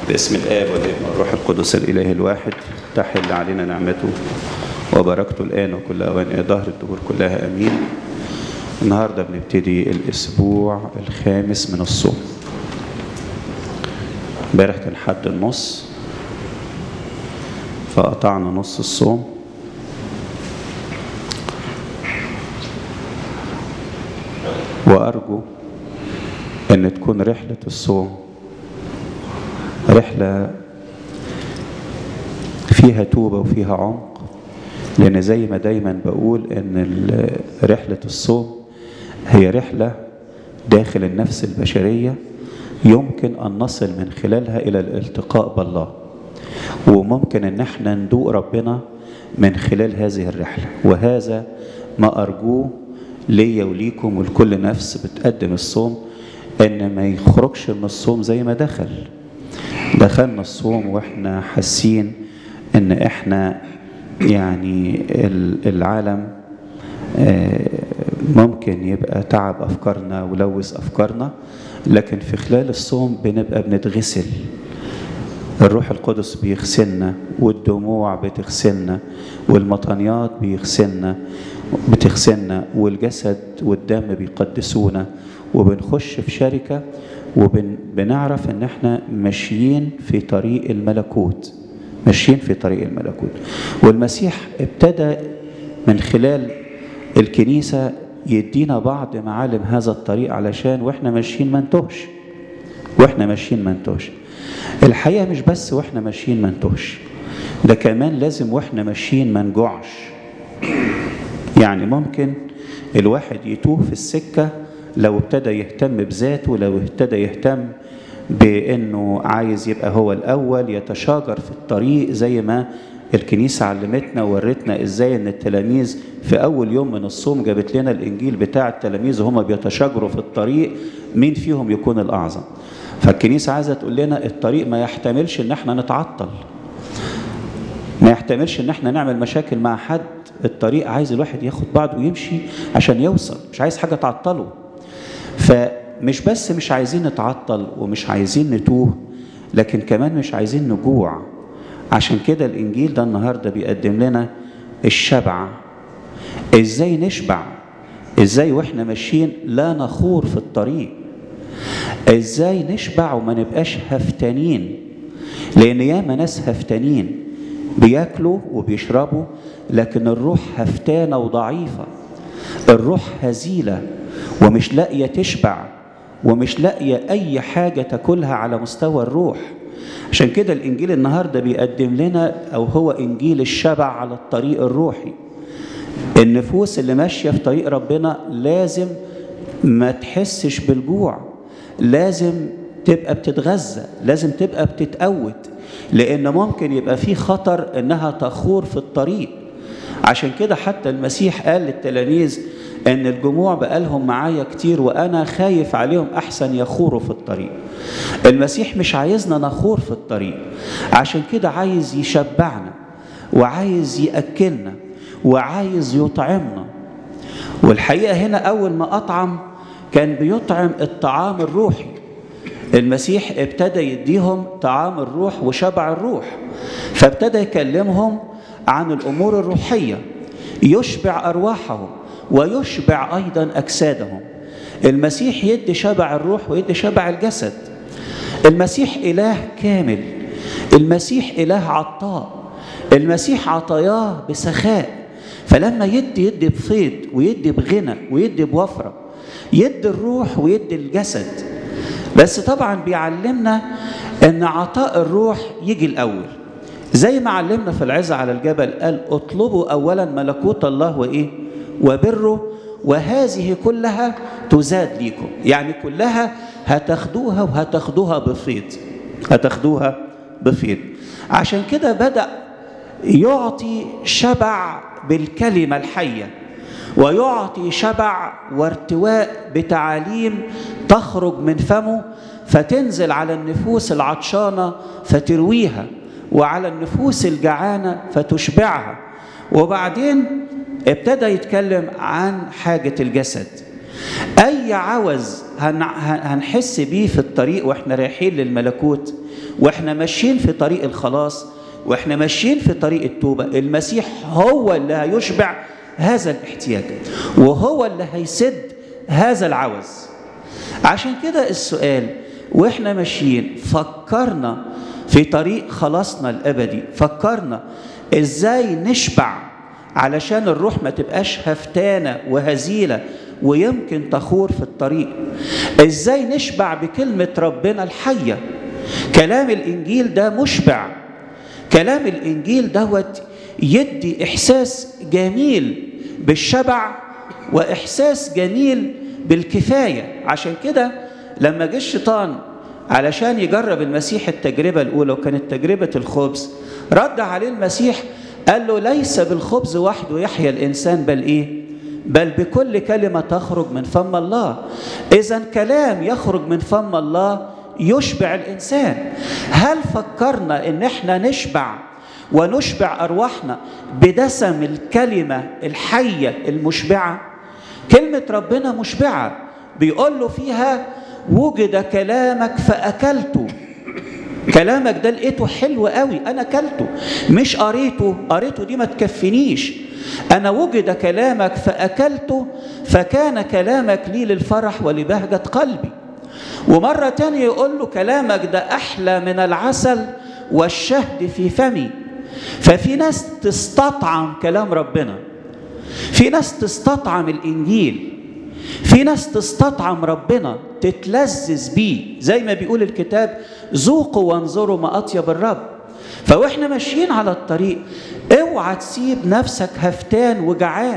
باسم الآب والابن والروح القدس الإله الواحد تحل علينا نعمته وبركته الآن وكل أوان ظهر الدهور كلها أمين النهاردة بنبتدي الأسبوع الخامس من الصوم امبارح كان حد النص فقطعنا نص الصوم وأرجو أن تكون رحلة الصوم رحلة فيها توبة وفيها عمق لأن زي ما دايما بقول أن رحلة الصوم هي رحلة داخل النفس البشرية يمكن أن نصل من خلالها إلى الالتقاء بالله وممكن أن احنا ندوق ربنا من خلال هذه الرحلة وهذا ما أرجوه ليا وليكم ولكل نفس بتقدم الصوم ان ما يخرجش من الصوم زي ما دخل دخلنا الصوم واحنا حاسين ان احنا يعني العالم ممكن يبقى تعب افكارنا ولوث افكارنا لكن في خلال الصوم بنبقى بنتغسل الروح القدس بيغسلنا والدموع بتغسلنا والمطانيات بيغسلنا بتغسلنا والجسد والدم بيقدسونا وبنخش في شركة وبنعرف ان احنا ماشيين في طريق الملكوت ماشيين في طريق الملكوت والمسيح ابتدى من خلال الكنيسة يدينا بعض معالم هذا الطريق علشان واحنا ماشيين ما نتوهش واحنا ماشيين ما نتوهش الحقيقة مش بس واحنا ماشيين ما نتوهش ده كمان لازم واحنا ماشيين ما نجوعش يعني ممكن الواحد يتوه في السكة لو ابتدى يهتم بذاته لو ابتدى يهتم بانه عايز يبقى هو الاول يتشاجر في الطريق زي ما الكنيسة علمتنا وورتنا ازاي ان التلاميذ في اول يوم من الصوم جابت لنا الانجيل بتاع التلاميذ وهم بيتشاجروا في الطريق مين فيهم يكون الاعظم فالكنيسة عايزة تقول لنا الطريق ما يحتملش ان احنا نتعطل ما يحتملش ان احنا نعمل مشاكل مع حد الطريق عايز الواحد ياخد بعضه ويمشي عشان يوصل مش عايز حاجة تعطله فمش بس مش عايزين نتعطل ومش عايزين نتوه لكن كمان مش عايزين نجوع عشان كده الانجيل ده النهارده بيقدم لنا الشبع ازاي نشبع ازاي واحنا ماشيين لا نخور في الطريق ازاي نشبع وما نبقاش هفتانين لان ياما ناس هفتانين بياكلوا وبيشربوا لكن الروح هفتانه وضعيفه الروح هزيله ومش لاقيه تشبع ومش لاقيه اي حاجه تاكلها على مستوى الروح عشان كده الانجيل النهارده بيقدم لنا او هو انجيل الشبع على الطريق الروحي النفوس اللي ماشيه في طريق ربنا لازم ما تحسش بالجوع لازم تبقى بتتغذى لازم تبقى بتتقوت لان ممكن يبقى في خطر انها تخور في الطريق عشان كده حتى المسيح قال للتلاميذ ان الجموع بقالهم معايا كتير وانا خايف عليهم احسن يخوروا في الطريق المسيح مش عايزنا نخور في الطريق عشان كده عايز يشبعنا وعايز ياكلنا وعايز يطعمنا والحقيقه هنا اول ما اطعم كان بيطعم الطعام الروحي المسيح ابتدى يديهم طعام الروح وشبع الروح فابتدى يكلمهم عن الامور الروحيه يشبع ارواحهم ويشبع ايضا اجسادهم المسيح يدي شبع الروح ويدي شبع الجسد المسيح اله كامل المسيح اله عطاء المسيح عطاياه بسخاء فلما يدي يدي بفيض ويدي بغنى ويدي بوفره يدي الروح ويدي الجسد بس طبعا بيعلمنا ان عطاء الروح يجي الاول زي ما علمنا في العزة على الجبل قال اطلبوا اولا ملكوت الله وايه وبره وهذه كلها تزاد ليكم يعني كلها هتاخدوها وهتاخدوها بفيض هتاخدوها بفيض عشان كده بدأ يعطي شبع بالكلمة الحية ويعطي شبع وارتواء بتعاليم تخرج من فمه فتنزل على النفوس العطشانة فترويها وعلى النفوس الجعانة فتشبعها وبعدين ابتدى يتكلم عن حاجة الجسد اي عوز هنحس بيه في الطريق واحنا رايحين للملكوت واحنا ماشيين في طريق الخلاص واحنا ماشيين في طريق التوبه المسيح هو اللي هيشبع هذا الاحتياج وهو اللي هيسد هذا العوز عشان كده السؤال واحنا ماشيين فكرنا في طريق خلاصنا الابدي فكرنا ازاي نشبع علشان الروح ما تبقاش هفتانه وهزيله ويمكن تخور في الطريق ازاي نشبع بكلمه ربنا الحيه كلام الانجيل ده مشبع كلام الانجيل دوت يدي احساس جميل بالشبع واحساس جميل بالكفايه عشان كده لما جه الشيطان علشان يجرب المسيح التجربه الاولى وكانت تجربه الخبز رد عليه المسيح قال له ليس بالخبز وحده يحيا الانسان بل ايه بل بكل كلمه تخرج من فم الله اذا كلام يخرج من فم الله يشبع الانسان هل فكرنا ان احنا نشبع ونشبع ارواحنا بدسم الكلمه الحيه المشبعه كلمه ربنا مشبعه بيقول له فيها وجد كلامك فاكلته كلامك ده لقيته حلو قوي انا اكلته مش قريته قريته دي ما تكفينيش انا وجد كلامك فاكلته فكان كلامك لي للفرح ولبهجه قلبي ومره تانية يقول له كلامك ده احلى من العسل والشهد في فمي ففي ناس تستطعم كلام ربنا في ناس تستطعم الانجيل في ناس تستطعم ربنا تتلذذ بيه زي ما بيقول الكتاب ذوقوا وانظروا ما اطيب الرب فواحنا ماشيين على الطريق اوعى تسيب نفسك هفتان وجعان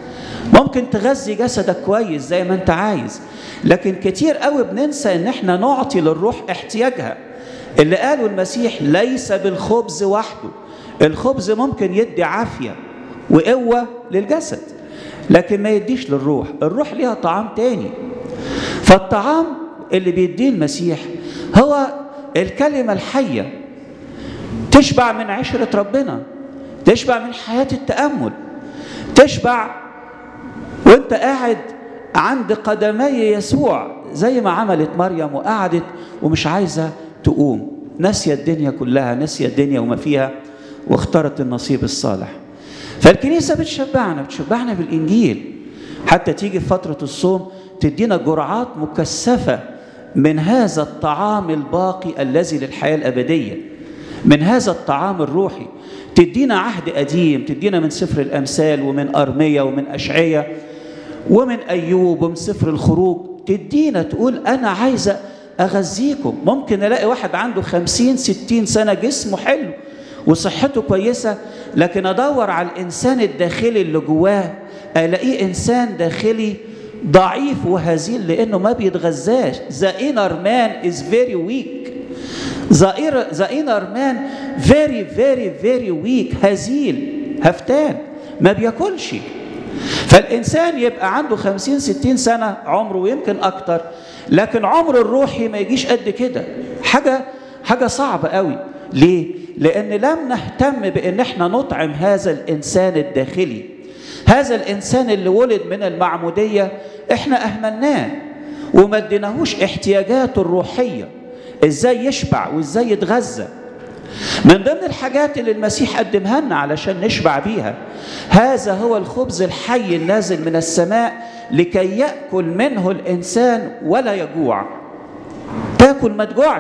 ممكن تغذي جسدك كويس زي ما انت عايز لكن كتير قوي بننسى ان احنا نعطي للروح احتياجها اللي قاله المسيح ليس بالخبز وحده الخبز ممكن يدي عافيه وقوه للجسد لكن ما يديش للروح الروح ليها طعام تاني فالطعام اللي بيديه المسيح هو الكلمة الحية تشبع من عشرة ربنا تشبع من حياة التأمل تشبع وانت قاعد عند قدمي يسوع زي ما عملت مريم وقعدت ومش عايزة تقوم ناسية الدنيا كلها ناسية الدنيا وما فيها واختارت النصيب الصالح فالكنيسة بتشبعنا بتشبعنا بالإنجيل حتى تيجي في فترة الصوم تدينا جرعات مكثفة من هذا الطعام الباقي الذي للحياة الأبدية من هذا الطعام الروحي تدينا عهد قديم تدينا من سفر الأمثال ومن أرمية ومن أشعية ومن أيوب ومن سفر الخروج تدينا تقول أنا عايزة أغذيكم ممكن ألاقي واحد عنده خمسين ستين سنة جسمه حلو وصحته كويسة لكن أدور على الإنسان الداخلي اللي جواه ألاقيه إنسان داخلي ضعيف وهزيل لأنه ما بيتغذاش The inner man is very weak The inner man very very very weak هزيل هفتان ما بياكلش فالإنسان يبقى عنده خمسين ستين سنة عمره ويمكن أكتر لكن عمره الروحي ما يجيش قد كده حاجة حاجة صعبة قوي ليه؟ لأن لم نهتم بأن احنا نطعم هذا الإنسان الداخلي هذا الإنسان اللي ولد من المعمودية احنا أهملناه وما اديناهوش احتياجاته الروحية ازاي يشبع وازاي يتغذى من ضمن الحاجات اللي المسيح قدمها لنا علشان نشبع بيها هذا هو الخبز الحي النازل من السماء لكي يأكل منه الإنسان ولا يجوع تاكل ما تجوعش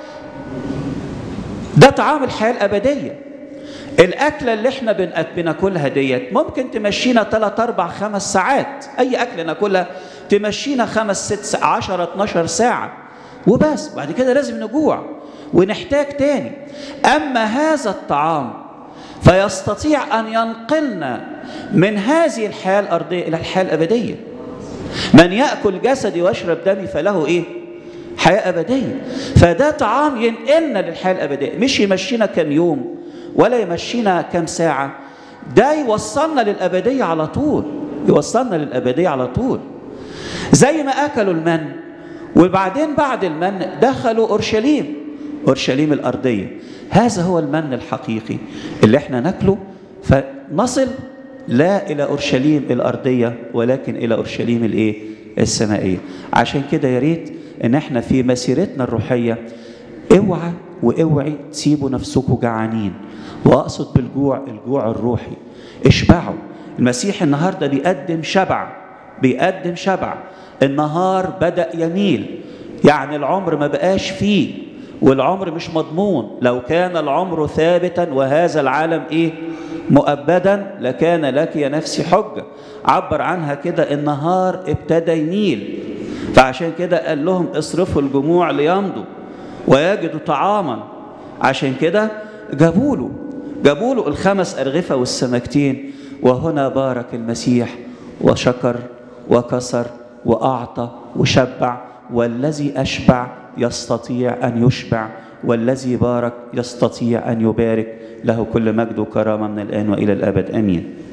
ده طعام الحياة الأبدية الأكلة اللي احنا بناكلها ديت ممكن تمشينا 3 4 5 ساعات أي أكلة ناكلها تمشينا 5 6 10 12 ساعة وبس بعد كده لازم نجوع ونحتاج تاني أما هذا الطعام فيستطيع أن ينقلنا من هذه الحياة الأرضية إلى الحياة الأبدية من يأكل جسدي ويشرب دمي فله إيه؟ حياة أبدية فده طعام ينقلنا للحياة الأبدية مش يمشينا كم يوم ولا يمشينا كم ساعة ده يوصلنا للأبدية على طول يوصلنا للأبدية على طول زي ما أكلوا المن وبعدين بعد المن دخلوا أورشليم أورشليم الأرضية هذا هو المن الحقيقي اللي احنا ناكله فنصل لا إلى أورشليم الأرضية ولكن إلى أورشليم الإيه؟ السمائيه عشان كده يا ريت ان احنا في مسيرتنا الروحيه اوعى واوعي تسيبوا نفسكم جعانين واقصد بالجوع الجوع الروحي اشبعوا المسيح النهارده بيقدم شبع بيقدم شبع النهار بدا يميل يعني العمر ما بقاش فيه والعمر مش مضمون لو كان العمر ثابتا وهذا العالم ايه مؤبدا لكان لك يا نفسي حجه عبر عنها كده النهار ابتدى يميل فعشان كده قال لهم اصرفوا الجموع ليمضوا ويجدوا طعاما عشان كده جابوا له جابوا له الخمس ارغفه والسمكتين وهنا بارك المسيح وشكر وكسر واعطى وشبع والذي اشبع يستطيع ان يشبع والذي بارك يستطيع ان يبارك له كل مجد وكرامه من الان والى الابد امين